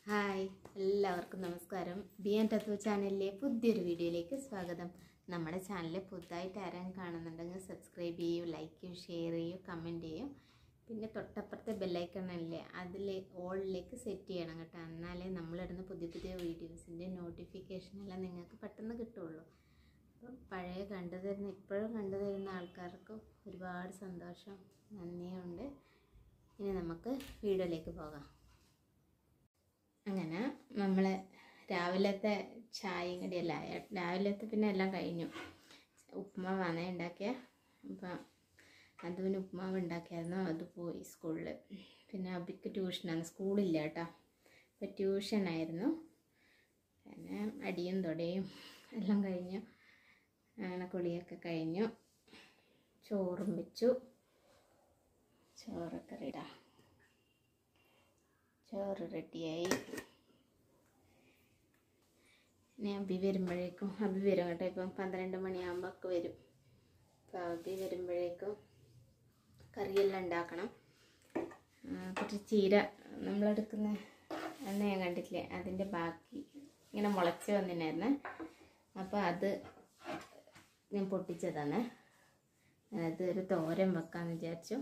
Hi എല്ലാവർക്കും നമസ്കാരം B N തത്വ ചാനലിലെ പുതിയൊരു വീഡിയോയിലേക്ക് സ്വാഗതം നമ്മുടെ ചാനൽ പുതുതായിട്ട് ആരെങ്കിലും കാണുന്നുണ്ടെങ്കിൽ സബ്സ്ക്രൈബ് ചെയ്യൂ ലൈക്ക് ചെയ്യൂ ഷെയർ ചെയ്യൂ കമൻറ്റ് ചെയ്യൂ പിന്നെ തൊട്ടപ്പുറത്തെ ബെല്ലൈക്കണല്ലേ അതിൽ ഓളിലേക്ക് സെറ്റ് ചെയ്യണം കേട്ടോ എന്നാലേ നമ്മളിടുന്ന പുതിയ പുതിയ വീഡിയോസിൻ്റെ നോട്ടിഫിക്കേഷൻ എല്ലാം നിങ്ങൾക്ക് പെട്ടെന്ന് കിട്ടുള്ളൂ അപ്പം പഴയ കണ്ടു തരുന്ന ഇപ്പോഴും കണ്ടു തരുന്ന ആൾക്കാർക്ക് ഒരുപാട് സന്തോഷം നന്ദിയുണ്ട് ഇനി നമുക്ക് വീഡിയോയിലേക്ക് പോകാം അങ്ങനെ നമ്മൾ രാവിലത്തെ ചായയും കടിയെല്ലാം ആയ രാവിലത്തെ പിന്നെ എല്ലാം കഴിഞ്ഞു ഉപ്പുമാവാണ് ഉണ്ടാക്കിയ അപ്പം അതുവിന് ഉപ്പുമാവ് ഉണ്ടാക്കിയായിരുന്നു അത് പോയി സ്കൂളിൽ പിന്നെ അബിക്ക് ട്യൂഷനാണ് സ്കൂളില്ല കേട്ടോ അപ്പം ട്യൂഷനായിരുന്നു പിന്നെ അടിയും തൊടയും എല്ലാം കഴിഞ്ഞു അങ്ങനെ കുളിയൊക്കെ കഴിഞ്ഞു ചോറും വെച്ചു ചോറൊക്കെ റെഡിയാ ചോറ് റെഡിയായി ഇനി അബി വരുമ്പോഴേക്കും അബി വരും കേട്ടോ ഇപ്പം പന്ത്രണ്ട് മണിയാകുമ്പോൾ ഒക്കെ വരും അപ്പോൾ അബി വരുമ്പോഴേക്കും കറിയെല്ലാം ഉണ്ടാക്കണം ആ, കുറച്ച് ചീര നമ്മളെടുക്കുന്ന അന്ന് ഞാൻ കണ്ടിട്ടില്ലേ അതിൻ്റെ ബാക്കി ഇങ്ങനെ മുളച്ച് വന്നിട്ടുണ്ടായിരുന്നെ അപ്പോൾ അത് ഞാൻ പൊട്ടിച്ചതാണ് അത് ഒരു തോരൻ വെക്കാമെന്ന് വിചാരിച്ചു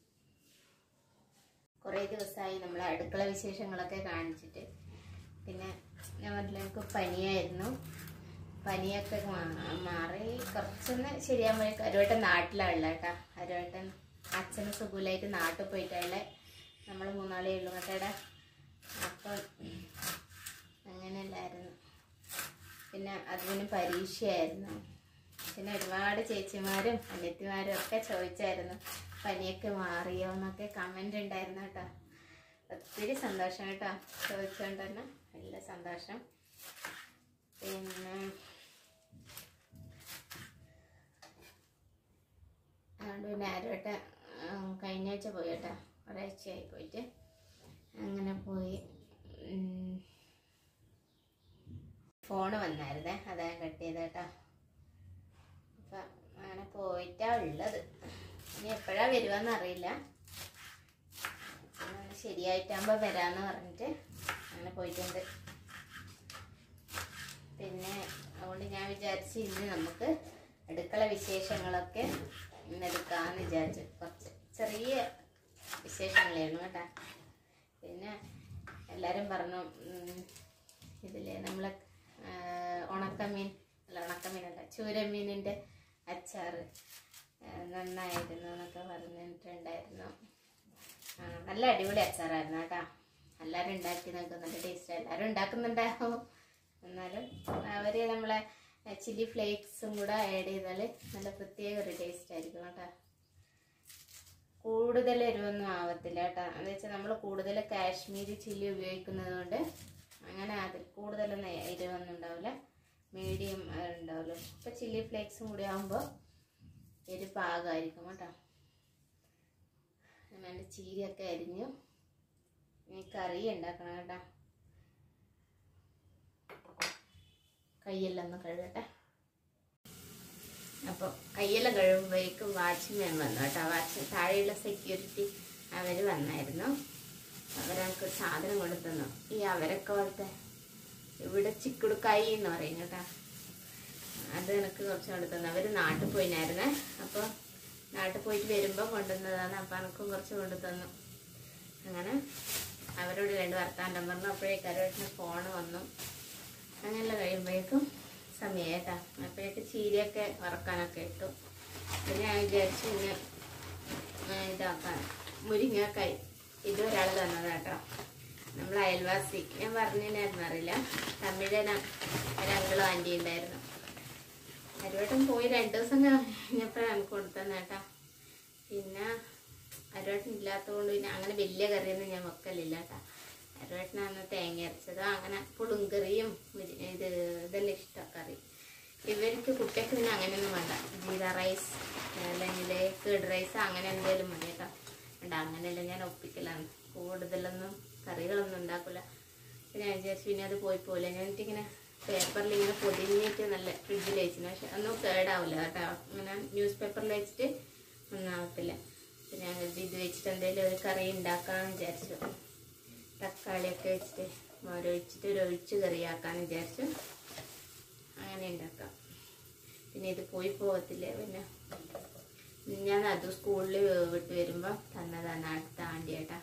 കുറേ ദിവസമായി നമ്മൾ അടുക്കള വിശേഷങ്ങളൊക്കെ കാണിച്ചിട്ട് പിന്നെ ഞാൻ പറഞ്ഞില്ല എനിക്ക് പനിയായിരുന്നു പനിയൊക്കെ മാ- മാറി കുറച്ചൊന്ന് ശരിയാകുമ്പോഴേക്കും അരുവേട്ടൻ നാട്ടിലാണ് ഉള്ളത് കേട്ടോ അരുവേട്ടൻ അച്ഛന് സുഖമില്ലായിട്ട് നാട്ടിൽ പോയിട്ടല്ലേ നമ്മൾ മൂന്നാളേ ഉള്ളൂ കേട്ടേടാ അപ്പം അങ്ങനെയല്ലായിരുന്നു പിന്നെ അതിന് പരീക്ഷയായിരുന്നു പിന്നെ ഒരുപാട് ചേച്ചിമാരും അനിയത്തിമാരും ഒക്കെ ചോദിച്ചായിരുന്നു പനിയൊക്കെ മാറിയോ എന്നൊക്കെ കമൻ്റ് ഉണ്ടായിരുന്നു കേട്ടോ ഒത്തിരി സന്തോഷം കേട്ടോ ചോദിച്ചുകൊണ്ട് തന്നെ വലിയ സന്തോഷം പിന്നെ അതുകൊണ്ട് പിന്നെ ആരോട്ടെ കഴിഞ്ഞ ആഴ്ച പോയി കേട്ടോ ഒരാഴ്ചയായി പോയിട്ട് അങ്ങനെ പോയി ഉം. ഫോണ് വന്നായിരുന്നേ അതാ ഞാൻ കട്ട് ചെയ്ത കേട്ടോ അപ്പം അങ്ങനെ പോയിട്ടാ ഉള്ളത് ഇനി എപ്പോഴാ വരുവാന്ന് അറിയില്ല അങ്ങനെ ശരിയായിട്ടാകുമ്പോൾ വരാന്ന് പറഞ്ഞിട്ട് അങ്ങനെ പോയിട്ടുണ്ട് പിന്നെ അതുകൊണ്ട് ഞാൻ വിചാരിച്ച് ഇന്ന് നമുക്ക് അടുക്കള വിശേഷങ്ങളൊക്കെ ഇന്ന് എടുക്കാമെന്ന് വിചാരിച്ചു കുറച്ച് ചെറിയ വിശേഷങ്ങളായിരുന്നു കേട്ടോ പിന്നെ എല്ലാവരും പറഞ്ഞു ഉം, ഇതിലെ നമ്മളെ ആ, ഉണക്കമീൻ അല്ല ഉണക്കമീനല്ല ചൂരമീനിൻ്റെ അച്ചാറ് ആ, നന്നായിരുന്നു എന്നൊക്കെ പറഞ്ഞിട്ടുണ്ടായിരുന്നു ആ, നല്ല അടിപൊളി അച്ചാറായിരുന്നു കേട്ടോ എല്ലാവരും ഉണ്ടാക്കി നോക്കും നല്ല ടേസ്റ്റ് എല്ലാവരും ഉണ്ടാക്കുന്നുണ്ടാവും എന്നാലും അവർ നമ്മളെ ചില്ലി ഫ്ലേക്സും കൂടെ ആഡ് ചെയ്താൽ നല്ല പ്രത്യേക ഒരു ടേസ്റ്റ് ആയിരിക്കും കേട്ടോ കൂടുതൽ എരിവൊന്നും ആവത്തില്ല കേട്ടോ എന്ന് വെച്ചാൽ നമ്മൾ കൂടുതൽ കാശ്മീരി ചില്ലി ഉപയോഗിക്കുന്നത് കൊണ്ട് അങ്ങനെ അതിൽ കൂടുതലൊന്നും എരിവൊന്നും ഉണ്ടാവില്ല മീഡിയം ഉണ്ടാവുള്ളൂ അപ്പോൾ ചില്ലി ഫ്ലേക്സും കൂടി ആകുമ്പോൾ എരി പാകമായിരിക്കും കേട്ടോ അങ്ങനെ എൻ്റെ ചീരയൊക്കെ അരിഞ്ഞു ഇനി കറി ഉണ്ടാക്കണം കേട്ടോ കയ്യെല്ലാം ഒന്ന് കഴുകട്ടെ അപ്പോൾ കയ്യെല്ലാം കഴുകുമ്പോഴേക്കും വാച്ച്മാൻ വന്നു കേട്ടോ വാച്ച് താഴെയുള്ള സെക്യൂരിറ്റി അവർ വന്നായിരുന്നു അവരൊക്കെ ഒരു സാധനം കൊണ്ടു തന്നു ഈ അവരൊക്കെ പോലത്തെ ഇവിടെ ചിക്കുടുക്കായി എന്ന് പറയും കേട്ടോ അത് എനിക്ക് കുറച്ച് കൊണ്ടു തന്നു അവർ നാട്ടിൽ പോയിനായിരുന്നേ അപ്പോൾ നാട്ടിൽ പോയിട്ട് വരുമ്പോൾ കൊണ്ടുവന്നതാണ് അപ്പോൾ എനിക്കും കുറച്ച് കൊണ്ടു തന്നു അങ്ങനെ അവരോട് രണ്ട് വർത്താനം പറഞ്ഞു അപ്പോഴേക്കും അവരുടെ ഫോണ് വന്നു അങ്ങനെയുള്ള കഴിയുമ്പോഴേക്കും സമയമായിട്ടാ അപ്പോഴേക്ക് ചീരയൊക്കെ വറക്കാനൊക്കെ ഇട്ടു പിന്നെ ഞാൻ വിചാരിച്ചു ഇന്ന് ആ, ഇതാക്കാൻ മുരിങ്ങക്കായി ഇത് ഒരാൾ തന്നത് കേട്ടോ നമ്മൾ അയൽവാസി ഞാൻ പറഞ്ഞതിനായിരുന്നു അറിയില്ല തമിഴന ഒരങ്കിളും ആൻറ്റി ഉണ്ടായിരുന്നു അരുവട്ടം പോയി രണ്ട് ദിവസം കഴിഞ്ഞപ്പോഴാണ് എനിക്ക് കൊടുത്തത് കേട്ടോ പിന്നെ അരുവട്ടം ഇല്ലാത്തതുകൊണ്ട് പിന്നെ അങ്ങനെ വലിയ കറിയൊന്നും ഞാൻ വെക്കലില്ല കേട്ടോ അരുവട്ടനാണ് തേങ്ങ അരച്ചത് അങ്ങനെ പുളുങ്കറിയും മുരി- ഇത് ഇതെല്ലാം ഇഷ്ടം കറി ഇവർക്ക് കുട്ടികൾക്ക് പിന്നെ അങ്ങനെയൊന്നും വേണ്ട ജീര റൈസ് അല്ലെങ്കിൽ കേഡ് റൈസ് അങ്ങനെ എന്തെങ്കിലും മതി കേട്ടോ വേണ്ട അങ്ങനെയല്ല ഞാൻ ഒപ്പിക്കലാണ് കൂടുതലൊന്നും കറികളൊന്നും ഉണ്ടാക്കില്ല പിന്നെ ഞാൻ വിചാരിച്ചു പിന്നെ അത് പോയി പോയില്ല ഞാൻ ഇങ്ങനെ പേപ്പറിൽ ഇങ്ങനെ പൊതിഞ്ഞിട്ട് നല്ല ഫ്രിഡ്ജിൽ വെച്ചിന് പക്ഷെ ഒന്നും കേടാവില്ല കേട്ടോ ഇങ്ങനെ ന്യൂസ് പേപ്പറിൽ വെച്ചിട്ട് ഒന്നും ആവത്തില്ല പിന്നെ ഞാൻ കരുതി ഇത് വെച്ചിട്ട് എന്തെങ്കിലും ഒരു കറി ഉണ്ടാക്കാമെന്ന് വിചാരിച്ചു തക്കാളിയൊക്കെ വെച്ചിട്ട് മോരൊഴിച്ചിട്ട് ഒരു ഒഴിച്ച് കറിയാക്കാന്ന് വിചാരിച്ചു അങ്ങനെ ഉണ്ടാക്കാം പിന്നെ ഇത് പോയി പോകത്തില്ലേ പിന്നെ ഞാൻ അത് സ്കൂളിൽ വിട്ട് വരുമ്പോൾ തന്നതാണ് അടുത്ത ആൻറ്റിയേട്ടാ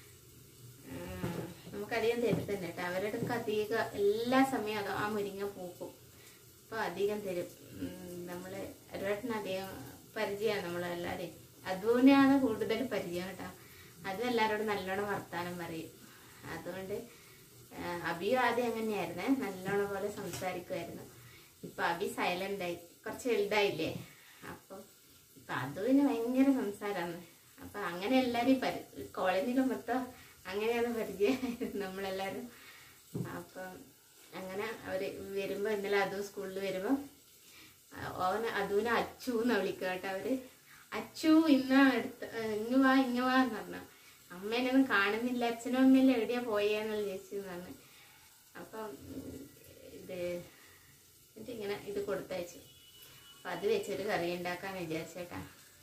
നമുക്കധികം തരും തന്നെ കേട്ടോ അവരുടെ അടുക്ക് അധികം എല്ലാ സമയവും അത് ആ മുരിങ്ങ പൂക്കും അപ്പോൾ അധികം തരും നമ്മൾ ഒരുവട്ടം അധികം പരിചയമാണ് നമ്മളെല്ലാവരെയും അതുകൊണ്ടാണ് കൂടുതൽ പരിചയം കേട്ടോ അതും എല്ലാവരോടും നല്ലോണം വർത്താനം പറയും അതുകൊണ്ട് ആ, അബിയും ആദ്യം അങ്ങനെയായിരുന്നേ നല്ലോണം പോലെ സംസാരിക്കുമായിരുന്നു ഇപ്പൊ അബി സൈലന്റ് ആയി കുറച്ച് വലുതായില്ലേ അപ്പം ഇപ്പൊ അതുവിന് ഭയങ്കര സംസാരമാണ് അപ്പൊ അങ്ങനെ എല്ലാരും പരി കോളനിയിൽ മൊത്തം അങ്ങനെയാണ് പരിചയമായിരുന്നു നമ്മളെല്ലാരും അപ്പം അങ്ങനെ അവര് വരുമ്പോ ഇന്നലെ അതും സ്കൂളിൽ വരുമ്പോ ഓന അതുവിനെ അച്ചു എന്നാ വിളിക്കുക കേട്ടോ അവര് അച്ചു ഇന്ന അടുത്ത് ഇങ്ങ് വാ ഇങ്ങ് വാ എന്ന് പറഞ്ഞു അമ്മേനൊന്നും കാണുന്നില്ല അച്ഛനും അമ്മയെല്ലാം എവിടെയാ പോയേന്നുള്ള ചേച്ചി പറഞ്ഞു അപ്പം ഉം, ഇത് എന്നിട്ട് ഇങ്ങനെ ഇത് കൊടുത്തയച്ചു അപ്പൊ അത് വെച്ചൊരു കറി ഉണ്ടാക്കാൻ വിചാരിച്ചേട്ടാ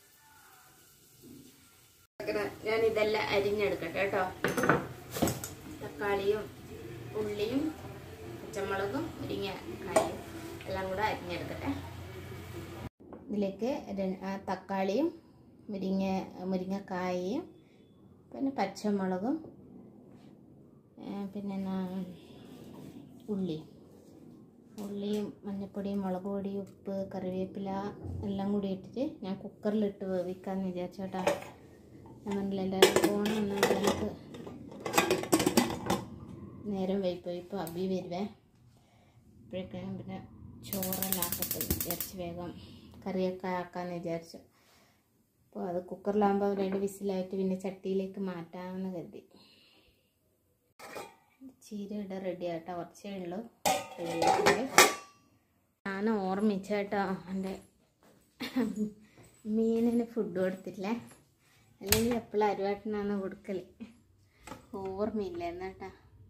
ഞാൻ ഇതെല്ലാം അരിഞ്ഞെടുക്കട്ടെ കേട്ടോ തക്കാളിയും ഉള്ളിയും പച്ചമുളകും മുരിങ്ങക്കായും എല്ലാം കൂടെ അരിഞ്ഞെടുക്കട്ടെ ഇതിലേക്ക് ര- ആ തക്കാളിയും മുരിങ്ങ മുരിങ്ങക്കായയും പിന്നെ പച്ചമുളകും ഏ, പിന്നെ എന്നാ ഉള്ളി ഉള്ളിയും മഞ്ഞൾപ്പൊടിയും മുളക് പൊടി ഉപ്പ് കറിവേപ്പില എല്ലാം കൂടി ഇട്ടിട്ട് ഞാൻ കുക്കറിലിട്ട് വേവിക്കാമെന്ന് വിചാരിച്ചു കേട്ടോ ഞാൻ പറഞ്ഞില്ല എല്ലാവരും പോകണമെന്ന് നമുക്ക് നേരം വൈപ്പോയി ഇപ്പോൾ അബി വരുവേ അപ്പോഴേക്കും പിന്നെ ചോറെല്ലാം ആക്കട്ടെ വിചാരിച്ച് വേഗം കറിയൊക്കെ ആക്കാമെന്ന് വിചാരിച്ചു അപ്പോൾ അത് കുക്കറിലാകുമ്പോൾ രണ്ട് വിസിലായിട്ട് പിന്നെ ചട്ടിയിലേക്ക് മാറ്റാമെന്ന് കരുതി ചീര ഇട റെഡി ആട്ടോ കുറച്ചേ ഉള്ളൂ റെഡിയാക്കിയത് ഞാൻ ഓർമ്മിച്ചേട്ടോ എൻ്റെ മീനിന് ഫുഡ് കൊടുത്തില്ലേ അല്ലെങ്കിൽ എപ്പോഴും അരുവാട്ടിനാണ് കൊടുക്കൽ ഓർമ്മയില്ല എന്നാട്ടാ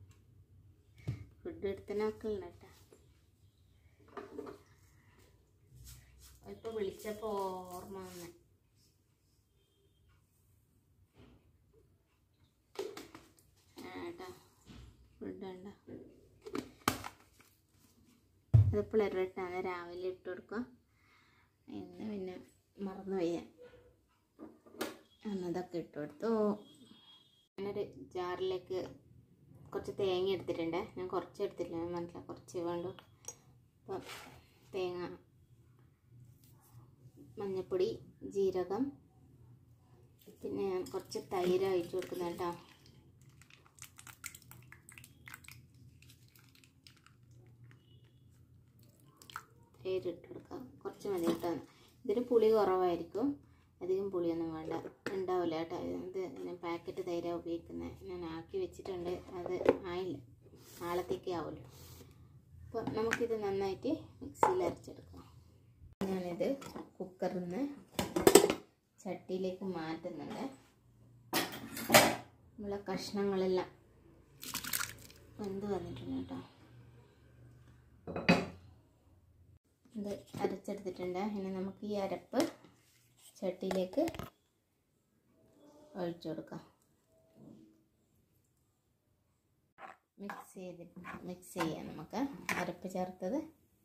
ഫുഡ് എടുത്തനൊക്കെ കേട്ടാ ഇപ്പൊ വിളിച്ചപ്പോ ഓർമ്മ വന്നെ ഏട്ടാ ഫുഡ് വേണ്ട അതിപ്പോൾ ഇരട്ടാണ് രാവിലെ ഇട്ട് കൊടുക്കുക ഇന്ന് പിന്നെ മറന്നു പോയി ഞാൻ അന്നതൊക്കെ ഇട്ട് കൊടുത്തു ഞാനൊരു ജാറിലേക്ക് കുറച്ച് തേങ്ങ എടുത്തിട്ടുണ്ട് ഞാൻ കുറച്ച് എടുത്തില്ല ഞാൻ മനസ്സിലായി കുറച്ച് വേണ്ടു അപ്പം തേങ്ങ മഞ്ഞൾപ്പൊടി ജീരകം പിന്നെ ഞാൻ കുറച്ച് തൈര് ഒഴിച്ച് കൊടുക്കുന്ന കേട്ടോ തൈര് ഇട്ട് കൊടുക്കാം കുറച്ച് മതി കേട്ടോ ഇതിന് പുളി കുറവായിരിക്കും അധികം പുളിയൊന്നും വേണ്ട ഉണ്ടാവില്ല കേട്ടോ ഇത് ഞാൻ പാക്കറ്റ് തൈരാണ് ഉപയോഗിക്കുന്നത് ഞാൻ ആക്കി വെച്ചിട്ടുണ്ട് അത് ആയില്ല നാളത്തേക്ക് ആവുമല്ലോ അപ്പോൾ നമുക്കിത് നന്നായിട്ട് മിക്സിയിൽ അരച്ചെടുക്കാം ഞാനിത് കുക്കറിൽ നിന്ന് ചട്ടിയിലേക്ക് മാറ്റുന്നുണ്ട് നമ്മളെ കഷ്ണങ്ങളെല്ലാം വെന്ത് വന്നിട്ടുണ്ട് കേട്ടോ ഇത് അരച്ചെടുത്തിട്ടുണ്ട് ഇനി നമുക്ക് ഈ അരപ്പ് ചട്ടിയിലേക്ക് ഒഴിച്ചു കൊടുക്കാം മിക്സ് ചെയ്ത് മിക്സ് ചെയ്യാം നമുക്ക് അരപ്പ് ചേർത്തത്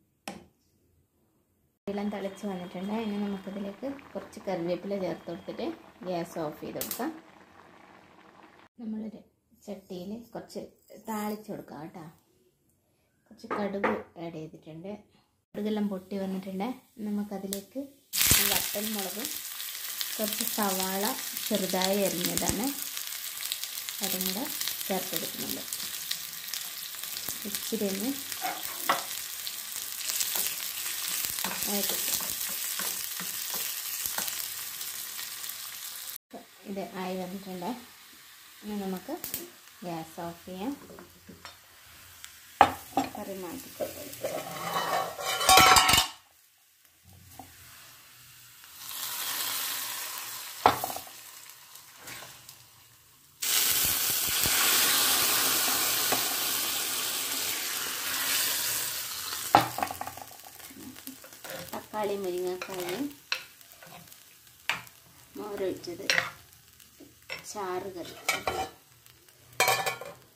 വെള്ളം തിളച്ച് വന്നിട്ടുണ്ട് ഇനി നമുക്കിതിലേക്ക് കുറച്ച് കറിവേപ്പില ചേർത്ത് കൊടുത്തിട്ട് ഗ്യാസ് ഓഫ് ചെയ്ത് കൊടുക്കാം നമ്മളൊരു ചട്ടിയിൽ കുറച്ച് താളിച്ച് കൊടുക്കാം കേട്ടോ കുറച്ച് കടുക് ആഡ് ചെയ്തിട്ടുണ്ട് കടുകെല്ലാം പൊട്ടി വന്നിട്ടുണ്ട് നമുക്കതിലേക്ക് ഈ വത്തൽ മുളകും കുറച്ച് സവാള ചെറുതായി അരിഞ്ഞതാണ് അതും കൂടെ ചേർത്ത് കൊടുക്കുന്നുണ്ട് ഇച്ചിരി ഒന്ന് വഴറ്റി ഇത് ആയി വന്നിട്ടുണ്ട് ഇനി നമുക്ക് ഗ്യാസ് ഓഫ് ചെയ്യാം കറി മാറ്റി തക്കാളി മുരിങ്ങക്കായും മോരൊഴിച്ചത് ചാറ് കറി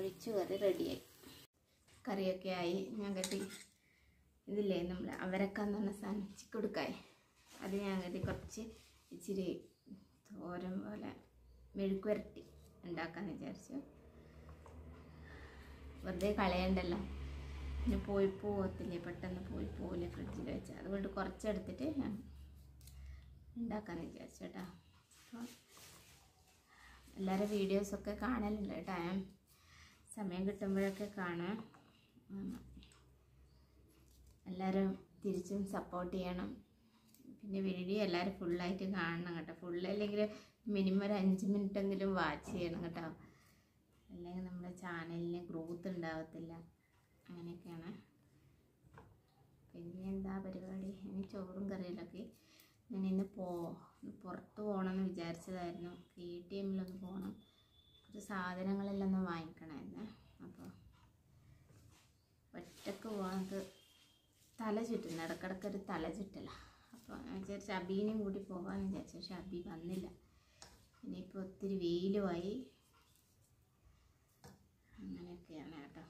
ഒഴിച്ചു കറി റെഡിയായി കറിയൊക്കെ ആയി ഞാൻ കരുതി ഇതില്ലേ നമ്മൾ അവരക്കാന്ന് പറഞ്ഞ സാധനം ചിക്കുടുക്കായി അത് ഞാൻ കരുതി കുറച്ച് ഇച്ചിരി തോരൻ പോലെ മെഴുക്ക് വരട്ടി ഉണ്ടാക്കാമെന്ന് വിചാരിച്ചു വെറുതെ കളയണ്ടല്ലോ പിന്നെ പോയി പോകത്തില്ലേ പെട്ടെന്ന് പോയി പോകില്ല ഫ്രിഡ്ജിൽ വെച്ച് അതുകൊണ്ട് കുറച്ചെടുത്തിട്ട് ഞാൻ ഉണ്ടാക്കാമെന്ന് വിചാരിച്ചു കേട്ടോ അപ്പോൾ എല്ലാവരുടെ വീഡിയോസൊക്കെ കാണലുണ്ട് കേട്ടോ ഞാൻ സമയം കിട്ടുമ്പോഴൊക്കെ കാണാം ഉം. എല്ലാവരും തിരിച്ചും സപ്പോർട്ട് ചെയ്യണം പിന്നെ വീഡിയോ എല്ലാവരും ഫുള്ളായിട്ട് കാണണം കേട്ടോ ഫുൾ അല്ലെങ്കിൽ മിനിമം ഒരു അഞ്ച് മിനിറ്റ് എങ്കിലും വാച്ച് ചെയ്യണം കേട്ടോ അല്ലെങ്കിൽ നമ്മുടെ ചാനലിന് ഗ്രോത്ത് ഉണ്ടാവത്തില്ല അങ്ങനെയൊക്കെയാണ് പിന്നെ എന്താ പരിപാടി ഇനി ചോറും കറിയിലൊക്കെ ഞാൻ ഇന്ന് പോ പുറത്ത് പോകണമെന്ന് വിചാരിച്ചതായിരുന്നു എ ടി എമ്മിലൊന്ന് പോകണം കുറച്ച് സാധനങ്ങളെല്ലാം ഒന്ന് വാങ്ങിക്കണമായിരുന്നു അപ്പോൾ ഒറ്റക്ക് പോകാനത് തല ചുറ്റുന്നു ഇടക്കിടക്ക് ഒരു തല ചുറ്റല അപ്പോൾ ഞാൻ വിചാരിച്ചു അബീനെയും കൂടി പോകാമെന്ന് വിചാരിച്ചു പക്ഷെ അബി വന്നില്ല ഇനിയിപ്പോൾ ഒത്തിരി വെയിലുമായി അങ്ങനെയൊക്കെയാണ് കേട്ടോ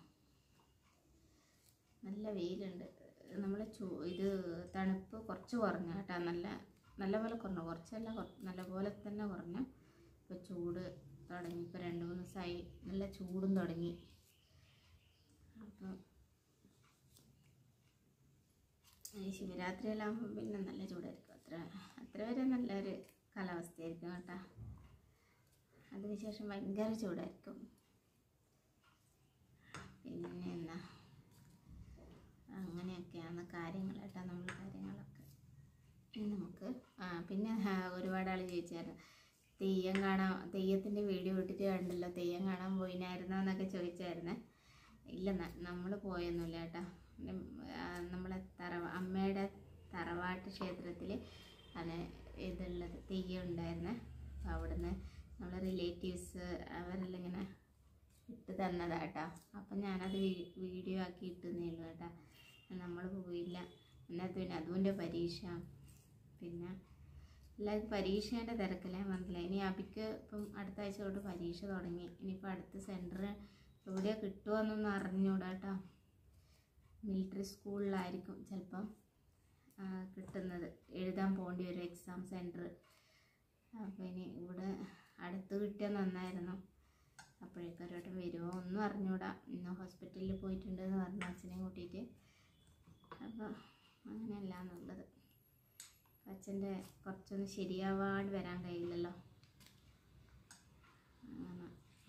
നല്ല വെയിലുണ്ട് നമ്മൾ ചൂ ഇത് തണുപ്പ് കുറച്ച് കുറഞ്ഞു കേട്ടോ നല്ല നല്ല പോലെ കുറഞ്ഞു കുറച്ചല്ല കുറ- നല്ല പോലെ തന്നെ കുറഞ്ഞു ഇപ്പോൾ ചൂട് തുടങ്ങി ഇപ്പോൾ രണ്ട് മൂന്ന് ദിവസമായി നല്ല ചൂടും തുടങ്ങി അപ്പം ഈ ശിവരാത്രിയെല്ലാകുമ്പോൾ പിന്നെ നല്ല ചൂടായിരിക്കും അത്ര അത്ര വരെ നല്ലൊരു കാലാവസ്ഥയായിരിക്കും കേട്ടോ അതിനുശേഷം ഭയങ്കര ചൂടായിരിക്കും പിന്നെ എന്താ അങ്ങനെയൊക്കെയാണ് കാര്യങ്ങൾ കേട്ടോ നമ്മൾ കാര്യങ്ങളൊക്കെ ഇനി നമുക്ക് ആ പിന്നെ ആ, ഒരുപാട് ആൾ ചോദിച്ചായിരുന്നു തെയ്യം കാണാൻ തെയ്യത്തിൻ്റെ വീഡിയോ ഇട്ടിട്ട് കണ്ടല്ലോ തെയ്യം കാണാൻ പോയിനായിരുന്നോ എന്നൊക്കെ ചോദിച്ചായിരുന്നേ ഇല്ല നമ്മൾ പോയൊന്നുമില്ല കേട്ടോ ഉം, ആ, നമ്മളെ തറവ അമ്മയുടെ തറവാട്ട് ക്ഷേത്രത്തിൽ ആണ് ഇതുള്ളത് തെയ്യം ഉണ്ടായിരുന്നേ അപ്പോൾ അവിടുന്ന് നമ്മളെ റിലേറ്റീവ്സ് അവരെല്ലാം ഇങ്ങനെ ഇട്ട് തന്നതാട്ടോ അപ്പം ഞാനത് വീ- വീഡിയോ ആക്കി ഇട്ടുന്നേ ഉള്ളൂ കേട്ടോ നമ്മൾ പോയില്ല അതിനകത്ത് പിന്നെ അതുകൊണ്ട് പരീക്ഷ പിന്നെ എല്ലാവർക്കും പരീക്ഷേൻ്റെ തിരക്കില്ലേ മനസ്സിലായി ഇനി അബിക്ക് ഇപ്പം അടുത്ത ആഴ്ച തൊട്ട് പരീക്ഷ തുടങ്ങി ഇനിയിപ്പോൾ അടുത്ത സെൻറ്റർ എവിടെയാണ് കിട്ടുമോയെന്നൊന്നും അറിഞ്ഞൂടാ കേട്ടോ മിലിറ്ററി സ്കൂളിലായിരിക്കും ചിലപ്പം ആ, കിട്ടുന്നത് എഴുതാൻ പോകേണ്ടി വരും എക്സാം സെൻറ്റർ അപ്പോൾ ഇനി ഇവിടെ അടുത്ത് കിട്ടിയാൽ നന്നായിരുന്നു അപ്പോഴേക്കും ഒരോട്ടം വരുമോ ഒന്നും അറിഞ്ഞൂടാ ഇന്ന് ഹോസ്പിറ്റലിൽ പോയിട്ടുണ്ടെന്ന് പറഞ്ഞു അച്ഛനെയും കൂട്ടിയിട്ട് അപ്പോൾ അങ്ങനെയല്ല എന്നുള്ളത് അച്ഛൻ്റെ കുറച്ചൊന്ന് ശരിയാവാണ്ട് വരാൻ കഴിയില്ലല്ലോ അങ്ങനെ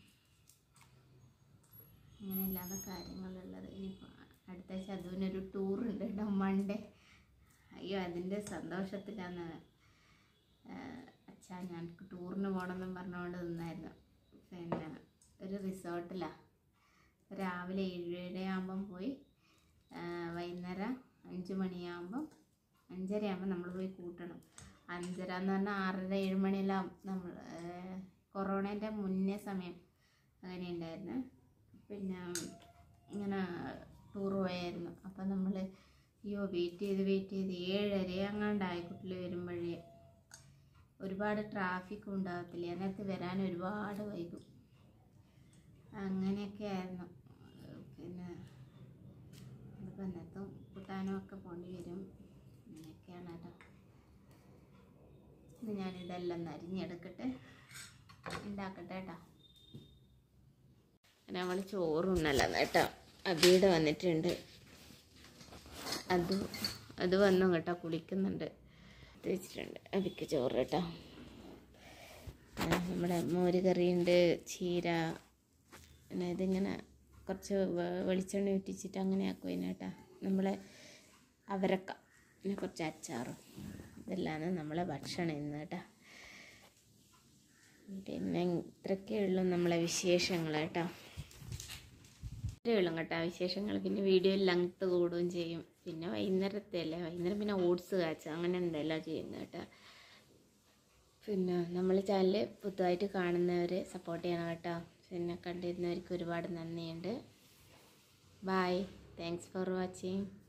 അങ്ങനെയല്ലാതെ കാര്യങ്ങളുള്ളത് ഇനിയിപ്പോൾ അടുത്ത ആഴ്ച അതുവിനൊരു ടൂറുണ്ട് കേട്ടോ മൺഡേ അയ്യോ അതിൻ്റെ സന്തോഷത്തിലാണ് അച്ഛാ ഞാൻ ടൂറിന് പോകണമെന്നും പറഞ്ഞുകൊണ്ട് നിന്നായിരുന്നു പിന്നെ ഒരു റിസോർട്ടിലാണ് രാവിലെ ഏഴരയാകുമ്പം പോയി ആ, വൈകുന്നേരം അഞ്ച് മണിയാകുമ്പം അഞ്ചരയാകുമ്പോൾ നമ്മൾ പോയി കൂട്ടണം അഞ്ചര എന്ന് പറഞ്ഞാൽ ആറര ഏഴ് മണിയെല്ലാം നമ്മൾ കൊറോണേൻ്റെ മുന്നേ സമയം അങ്ങനെ ഉണ്ടായിരുന്നു പിന്നെ ഇങ്ങനെ ടൂർ പോയായിരുന്നു അപ്പം നമ്മൾ അയ്യോ വെയിറ്റ് ചെയ്ത് വെയിറ്റ് ചെയ്ത് ഏഴര അങ്ങാണ്ടായി കുട്ടികൾ വരുമ്പോഴേ ഒരുപാട് ട്രാഫിക് ഉണ്ടാകത്തില്ല അതിനകത്ത് വരാൻ ഒരുപാട് വൈകും അങ്ങനെയൊക്കെ ആയിരുന്നു പിന്നെ അതിപ്പോൾ എന്നത്തും കൂട്ടാനും ഒക്കെ പോണ്ടി വരും അങ്ങനെയൊക്കെയാണ് കേട്ടോ ഇത് ഞാനിതെല്ലാം ഒന്ന് അരിഞ്ഞെടുക്കട്ടെ ഉണ്ടാക്കട്ടെ കേട്ടോ നമ്മൾ ചോറുണ്ണല്ല കേട്ടോ അബീടെ വന്നിട്ടുണ്ട് അത് അത് വന്നു കേട്ടോ കുളിക്കുന്നുണ്ട് ഇത് വെച്ചിട്ടുണ്ട് അബിക്ക് ചോറ് കേട്ടോ ആ, നമ്മുടെ മോര് കറിയുണ്ട് ചീര പിന്നെ ഇതിങ്ങനെ കുറച്ച് വെ- വെളിച്ചെണ്ണ ഉറ്റിച്ചിട്ട് അങ്ങനെ ആക്കും കേട്ടോ നമ്മളെ അവരക്ക പിന്നെ കുറച്ച് അച്ചാറും ഇതെല്ലാമാണ് നമ്മളെ ഭക്ഷണം ഇന്ന് കേട്ടോ പിന്നെ ഇത്രയൊക്കെ ഉള്ളൂ നമ്മളെ വിശേഷങ്ങൾ കേട്ടോ ഇത്രയേ ഉള്ളൂ കേട്ടോ വിശേഷങ്ങൾ പിന്നെ വീഡിയോ ലെങ്ത്ത് കൂടുകയും ചെയ്യും പിന്നെ വൈകുന്നേരത്തെ അല്ലേ വൈകുന്നേരം പിന്നെ ഓട്സ് കാച്ച അങ്ങനെ എന്തെല്ലാം ചെയ്യുന്നത് കേട്ടോ പിന്നെ നമ്മൾ ചാനൽ പുതുതായിട്ട് കാണുന്നവർ സപ്പോർട്ട് ചെയ്യണം കേട്ടോ പിന്നെ കണ്ടിരുന്നവർക്ക് ഒരുപാട് നന്ദിയുണ്ട് ബായ് താങ്ക്സ് ഫോർ വാച്ചിങ്